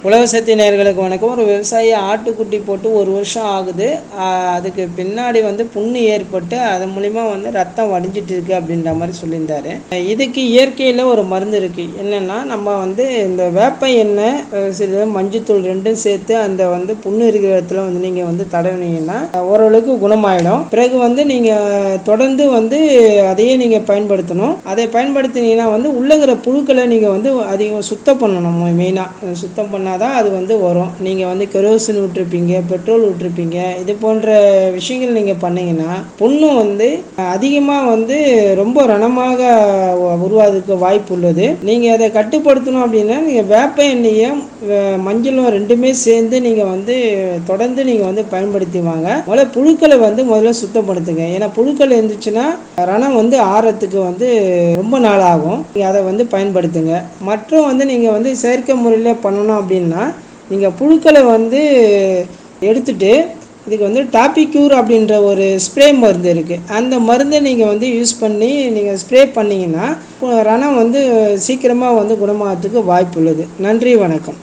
உழவு சக்தி நேயர்களுக்கு வணக்கம் ஒரு விவசாயி ஆட்டுக்குட்டி போட்டு ஒரு வருஷம் ஆகுது ஆஹ் அதுக்கு பின்னாடி வந்து புண்ணு ஏற்பட்டு அதன் மூலிமா வந்து ரத்தம் வடிஞ்சிட்டு இருக்கு அப்படின்ற மாதிரி சொல்லியிருந்தாரு இதுக்கு இயற்கையில் ஒரு மருந்து இருக்கு என்னன்னா நம்ம வந்து இந்த வேப்ப எண்ணெய் அஹ் சிறிது மஞ்சத்தூள் ரெண்டும் சேர்த்து அந்த வந்து புண்ணு இருக்கிற இடத்துல வந்து நீங்கள் வந்து தடவினீங்கன்னா ஓரளவுக்கு குணமாயிடும் பிறகு வந்து நீங்கள் தொடர்ந்து வந்து அதையே நீங்கள் பயன்படுத்தணும் அதை பயன்படுத்தினீங்கன்னா வந்து உள்ளகிற புழுக்களை நீங்கள் வந்து அதிகம் சுத்தம் பண்ணணும் மெயினாக சுத்தம் பண்ணாதான் அது வந்து வரும் நீங்கள் வந்து கெரோசின் விட்டுருப்பீங்க பெட்ரோல் விட்டுருப்பீங்க இது போன்ற விஷயங்கள் நீங்கள் பண்ணீங்கன்னா புண்ணு வந்து அதிகமாக வந்து ரொம்ப ரணமாக உருவாதுக்கு வாய்ப்பு உள்ளது நீங்கள் அதை கட்டுப்படுத்தணும் அப்படின்னா நீங்கள் வேப்ப எண்ணெயும் வே- மஞ்சளும் ரெண்டுமே சேர்ந்து நீங்கள் வந்து தொடர்ந்து நீங்கள் வந்து பயன்படுத்தி வாங்க முதல்ல புழுக்களை வந்து முதல்ல சுத்தப்படுத்துங்க ஏன்னா புழுக்கள் இருந்துச்சுன்னா ரணம் வந்து ஆறத்துக்கு வந்து ரொம்ப நாள் ஆகும் நீங்கள் அதை வந்து பயன்படுத்துங்க மற்றும் வந்து நீங்கள் வந்து செயற்கை முறையில் பண்ணணும் அப்படின்னா நீங்கள் புழுக்களை வந்து எடுத்துட்டு இதுக்கு வந்து டாபிக்யூர் அப்படின்ற ஒரு ஸ்ப்ரே மருந்து இருக்குது அந்த மருந்தை நீங்கள் வந்து யூஸ் பண்ணி நீங்கள் ஸ்ப்ரே பண்ணிங்கன்னா ரணம் வந்து சீக்கிரமாக வந்து குணமாகறதுக்கு வாய்ப்பு உள்ளது நன்றி வணக்கம்